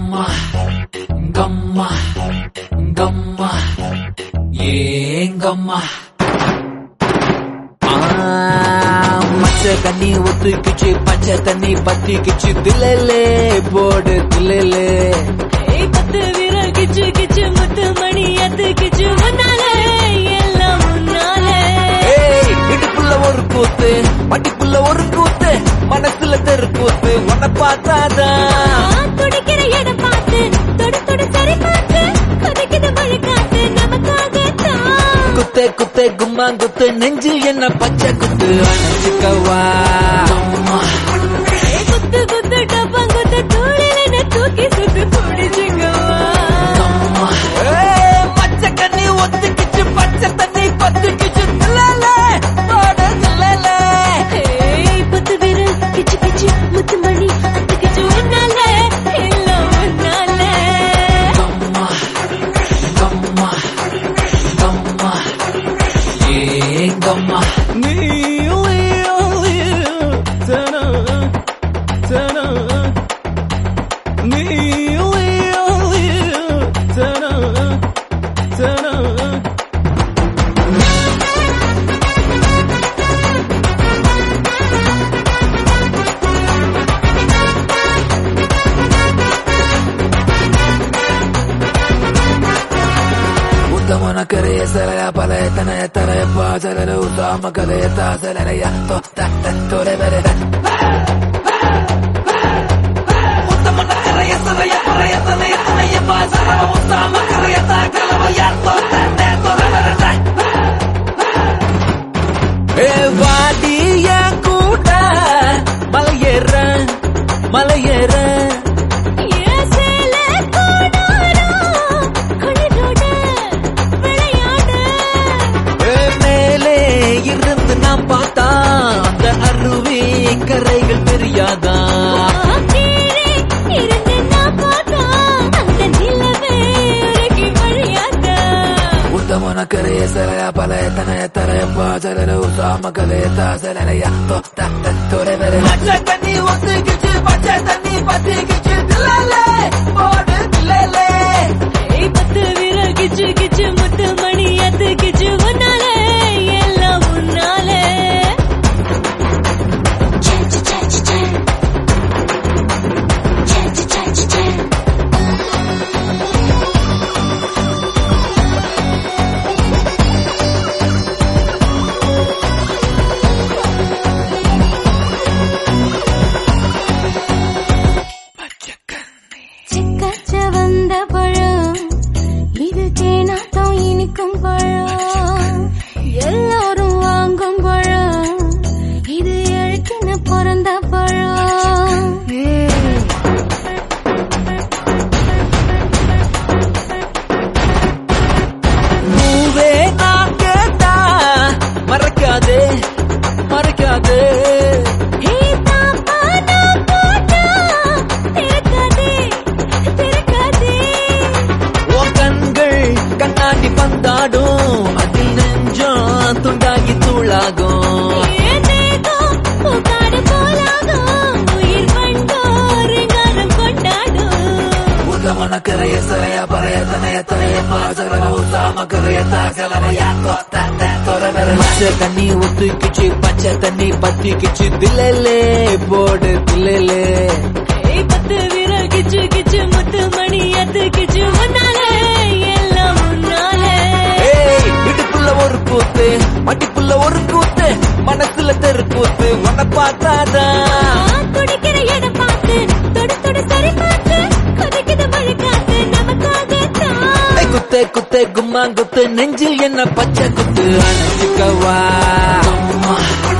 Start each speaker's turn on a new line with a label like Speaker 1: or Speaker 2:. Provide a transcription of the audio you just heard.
Speaker 1: கம்மா கம்மா கம்மா ஏங்கம்மா மச்ச தண்ணி ஒத்துக்கிச்சு பச்சை தண்ணி பத்திக்கிச்சு தில்லலே போடு தில்லலே
Speaker 2: ஏய் பத்து விரல் கிச்சு கிச்சு முத்து மணி அத்து கிச்சு முன்னாலே எல்லாம் முன்னாலே
Speaker 1: ஏய் இடுப்புள்ள ஒரு கூத்து மடிப்புள்ள ஒரு கூத்து மனசுல தெரு கூத்து உன்னை பார்த்தாதான்
Speaker 2: நான் துடிக்கிற இடம் பார்த்து தொடு தொடு சரி பார்த்து கொதிக்குது மழை காத்து நமக்காகத்தான்
Speaker 1: குத்தே குத்தே கும்மா குத்து நெஞ்சில் என்ன பச்சை குத்து அணைச்சுக்கவா
Speaker 2: ஏய் குத்து குத்து டப்பம் குத்து தூளில் என்ன தூக்கி சுத்து பிடிச்சுக்கவா
Speaker 1: ஏய், மச்ச கண்ணி ஒத்துக்கிச்சு பச்சை தண்ணி பத்துக்கிச்சு தில்லலே போடு தில்லலே
Speaker 2: ஏய் பத்து விரல் கிச்சு கிச்சு முத்து மணி அத்து கிச்சு முன்னாலே எல்லாம் முன்னாலே
Speaker 1: கம்மா கம்மா கம்மா ஏங்கம்மா ಉತ್ತಮನ ಕರೆಯ ಸಲಯ ಪಲಯ ತನಯ ತರಯ ಪಾಸಲರ ಉತ್ತಮ ಕಲೆಯ ತಾಸಲಯ ತೊರೆ ಬೆರೆದ ಉತ್ತಮನ ಕರೆಯ ಸಲಯ ಪಲಯ ತನಯ ತನಯ ಪಾಸಲ ಉತ್ತಮ ಕರೆಯ ತಾಕಲವಯ ತೊರೆ ಬೆರೆದ ஏ வாடிய கூட மலையேற மலையேற
Speaker 2: ஏன் சேலை கூடாரம் குளிரோட விளையாட
Speaker 1: ஏ மேலே இருந்து நாம் பார்த்தா அந்த அருவி கரைகள் தெரியாதா
Speaker 2: கீழே இருந்து நான் பார்த்தா அந்த நிலவே உருகி வழியாத
Speaker 1: உத்தமன கரைய சலய பலய தனய தரய பாசலர உத்தாம கலைய தாசலரைய தொரை வெறு பச்சை தண்ணி ஒத்துக்கிச்சு பச்சை தண்ணி பத்திக்கிச்சு தில்லலே போடு தில்லலே
Speaker 2: ஏய் பத்து விரல் கிச்சு கிச்சு முத்து மணி அத்து கிச்சு முன்னாலே எல்லாம் முன்னாலே சிக்கச்ச வந்த பழம் இது தேனாட்டம் இனிக்கும் பழம் எல்லாரும் வாங்கும் பழம் இது எழுக்கின பிறந்த பழம்
Speaker 1: பூவே நான் கேட்டா மறக்காதே மறக்காதே
Speaker 2: ஏய் தாப்பா நான் போட்டா திறக்காதே திறக்காதே
Speaker 1: உன் கண்கள் கண்ணாடி பந்தாடும் அதில் நெஞ்சம் துண்டாகி தூளாகும்
Speaker 2: ஏன் தேகம் பூக்காடு போலாகும் உயிர் வண்டோர் காலம் கொண்டாடும்
Speaker 1: உத்தமன கரைய சரைய பறைய தனைய தனைய பாசகர உத்தாம கரைய தாசலரைய பச்சை தண்ணி ஒத்துக்கிச்சு பச்சை தண்ணி பத்திக்கிச்சு தில்லலே போடு தில்லலே
Speaker 2: ஏய் பத்து விரல் கிச்சு கிச்சு முத்து மணி அத்து கிச்சு முன்னாலே எல்லாம் முன்னாலே
Speaker 1: ஏய் இடுப்புள்ள ஒரு கூத்து மடிப்புள்ள ஒரு கூத்து மனசுல தெரு கூத்து உன்னை பார்த்தாதான்
Speaker 2: நான் துடிக்கிற இடம் பார்த்து தொடு தொடு சரி பார்த்து கொதிக்குது மழை காத்து நமக்காகத்தான்
Speaker 1: ஏய், குத்தே குத்தே கும்மா குத்து நெஞ்சில் என்ன பச்சை குத்து அணைச்சுக்கவா